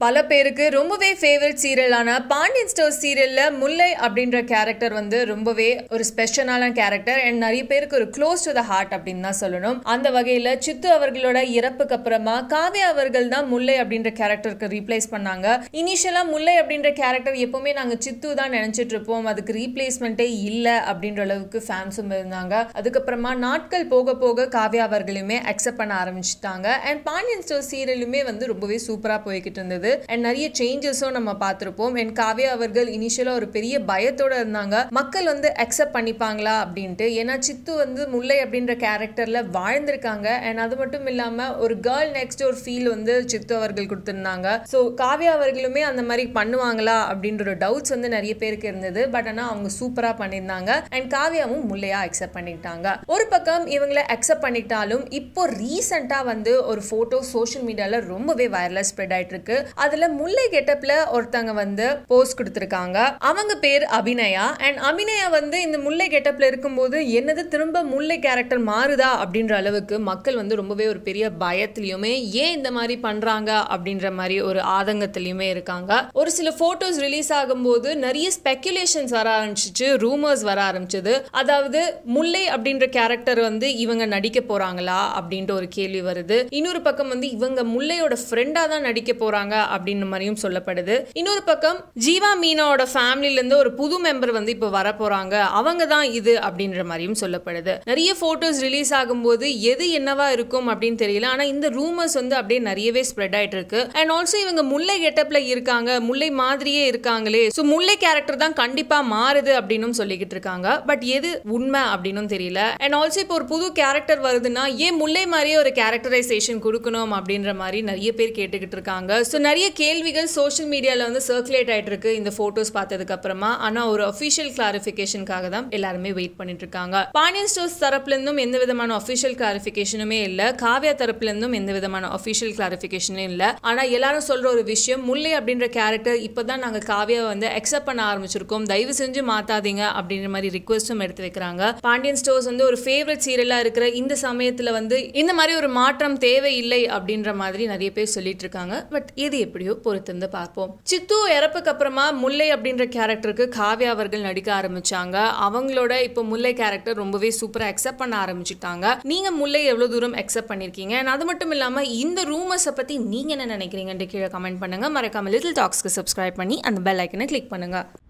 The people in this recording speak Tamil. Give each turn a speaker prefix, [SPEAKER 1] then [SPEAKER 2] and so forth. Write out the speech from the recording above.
[SPEAKER 1] பல பேருக்கு ரொம்பவே ஃபேவரட் சீரியலான பாண்டியன் ஸ்டோர் சீரியல்ல முல்லை அப்படின்ற கேரக்டர் வந்து ரொம்பவே ஒரு ஸ்பெஷலான கேரக்டர் அண்ட் நிறைய பேருக்கு ஒரு க்ளோஸ் டு த ஹார்ட் அப்படின்னு தான் சொல்லணும் அந்த வகையில சித்து அவர்களோட இறப்புக்கு அப்புறமா காவ்யா அவர்கள் தான் முல்லை அப்படின்ற கேரக்டருக்கு ரீப்ளேஸ் பண்ணாங்க இனிஷியலா முல்லை அப்படின்ற கேரக்டர் எப்பவுமே நாங்க சித்து தான் நினைச்சிட்டு இருப்போம் அதுக்கு ரீப்ளேஸ்மெண்ட்டே இல்ல அப்படின்ற அளவுக்கு ஃபேன்ஸும் இருந்தாங்க அதுக்கப்புறமா நாட்கள் போக போக காவ்யா அவர்களுமே அக்செப்ட் பண்ண ஆரம்பிச்சிட்டாங்க அண்ட் பாண்டியன் ஸ்டோர் சீரியலுமே வந்து ரொம்பவே சூப்பரா போய்கிட்டு இருந்தது அண்ட் நிறைய சேஞ்சஸும் நம்ம பார்த்துருப்போம் அண்ட் காவ்யா அவர்கள் இனிஷியலா ஒரு பெரிய பயத்தோட இருந்தாங்க மக்கள் வந்து அக்செப்ட் பண்ணிப்பாங்களா அப்படின்ட்டு ஏன்னா சித்து வந்து முல்லை அப்படின்ற கேரக்டர்ல வாழ்ந்திருக்காங்க அண்ட் அது மட்டும் இல்லாம ஒரு கேர்ள் நெக்ஸ்ட் ஒரு ஃபீல் வந்து சித்து அவர்கள் கொடுத்திருந்தாங்க ஸோ காவ்யா அவர்களுமே அந்த மாதிரி பண்ணுவாங்களா அப்படின்ற ஒரு டவுட்ஸ் வந்து நிறைய பேருக்கு இருந்தது பட் ஆனால் அவங்க சூப்பரா பண்ணியிருந்தாங்க அண்ட் காவ்யாவும் முல்லையா அக்செப்ட் பண்ணிக்கிட்டாங்க ஒரு பக்கம் இவங்களை அக்செப்ட் பண்ணிட்டாலும் இப்போ ரீசெண்டா வந்து ஒரு போட்டோ சோஷியல் மீடியால ரொம்பவே வைரலா ஸ்ப்ரெட் ஆயிட்டு இருக்கு அதுல முல்லை கெட்டப்ல ஒருத்தங்க வந்து போஸ்ட் கொடுத்திருக்காங்க அவங்க பேர் அபிநயா அண்ட் அபிநயா வந்து இந்த முல்லை கெட்டப்ல இருக்கும்போது என்னது திரும்ப முல்லை கேரக்டர் மாறுதா அப்படின்ற அளவுக்கு மக்கள் வந்து ரொம்பவே ஒரு பெரிய பயத்திலயுமே ஏன் இந்த மாதிரி பண்றாங்க அப்படின்ற மாதிரி ஒரு ஆதங்கத்திலயுமே இருக்காங்க ஒரு சில போட்டோஸ் ரிலீஸ் ஆகும்போது நிறைய ஸ்பெக்குலேஷன்ஸ் வர ஆரம்பிச்சிச்சு ரூமர்ஸ் வர ஆரம்பிச்சது அதாவது முல்லை அப்படின்ற கேரக்டர் வந்து இவங்க நடிக்க போறாங்களா அப்படின்ற ஒரு கேள்வி வருது இன்னொரு பக்கம் வந்து இவங்க முல்லையோட ஃப்ரெண்டா தான் நடிக்க போறாங்க அப்படின்ற மாதிரியும் சொல்லப்படுது இன்னொரு பக்கம் ஜீவா மீனாவோட ஃபேமிலில இருந்து ஒரு புது மெம்பர் வந்து இப்போ வர போறாங்க அவங்க தான் இது அப்படின்ற மாதிரியும் சொல்லப்படுது நிறைய போட்டோஸ் ரிலீஸ் ஆகும்போது எது என்னவா இருக்கும் அப்படின்னு தெரியல ஆனா இந்த ரூமர்ஸ் வந்து அப்படியே நிறையவே ஸ்ப்ரெட் ஆயிட்டு இருக்கு அண்ட் ஆல்சோ இவங்க முல்லை கெட்டப்ல இருக்காங்க முல்லை மாதிரியே இருக்காங்களே ஸோ முல்லை கேரக்டர் தான் கண்டிப்பா மாறுது அப்படின்னு சொல்லிக்கிட்டு இருக்காங்க பட் எது உண்மை அப்படின்னு தெரியல அண்ட் ஆல்சோ இப்போ ஒரு புது கேரக்டர் வருதுன்னா ஏன் முல்லை மாதிரியே ஒரு கேரக்டரைசேஷன் கொடுக்கணும் அப்படின்ற மாதிரி நிறைய பேர் கேட்டுக்கிட்டு இருக்காங்க ஸோ நிறைய கேள்விகள் சோஷியல் மீடியாவில் வந்து சர்க்குலேட் ஆயிட்டு இருக்கு இந்த போட்டோஸ் பார்த்ததுக்கு அப்புறமா ஆனா ஒரு அஃபிஷியல் கிளாரிஃபிகேஷனுக்காக தான் எல்லாருமே வெயிட் பண்ணிட்டு இருக்காங்க பாண்டியன் ஸ்டோர்ஸ் தரப்புல இருந்தும் எந்த விதமான அஃபிஷியல் கிளாரிஃபிகேஷனுமே இல்ல காவ்யா தரப்புல இருந்தும் எந்த விதமான அஃபிஷியல் கிளாரிஃபிகேஷனும் இல்ல ஆனா எல்லாரும் சொல்ற ஒரு விஷயம் முல்லை அப்படின்ற கேரக்டர் இப்பதான் நாங்க காவ்யா வந்து அக்செப்ட் பண்ண ஆரம்பிச்சிருக்கோம் தயவு செஞ்சு மாத்தாதீங்க அப்படின்ற மாதிரி ரிக்வஸ்டும் எடுத்து வைக்கிறாங்க பாண்டியன் ஸ்டோர்ஸ் வந்து ஒரு ஃபேவரட் சீரியலா இருக்கிற இந்த சமயத்துல வந்து இந்த மாதிரி ஒரு மாற்றம் தேவையில்லை அப்படின்ற மாதிரி நிறைய பேர் சொல்லிட்டு இருக்காங்க பட் எது எப்படியோ பொறுத்திருந்து பார்ப்போம் சித்து இறப்புக்கு அப்புறமா முல்லை அப்படின்ற கேரக்டருக்கு காவ்யா அவர்கள் நடிக்க ஆரம்பிச்சாங்க அவங்களோட இப்போ முல்லை கேரக்டர் ரொம்பவே சூப்பரா அக்செப்ட் பண்ண ஆரம்பிச்சுட்டாங்க நீங்க முல்லை எவ்வளவு தூரம் அக்செப்ட் பண்ணிருக்கீங்க And அது மட்டும் இல்லாம இந்த ரூமர்ஸை பத்தி நீங்க என்ன நினைக்கிறீங்கன்னு கீழே கமெண்ட் பண்ணுங்க மறக்காம லிட்டில் டாக்ஸ்க்கு சப்ஸ்கிரைப் பண்ணி அந்த பெல் ஐக்கனை கிளிக் பண்ணுங்க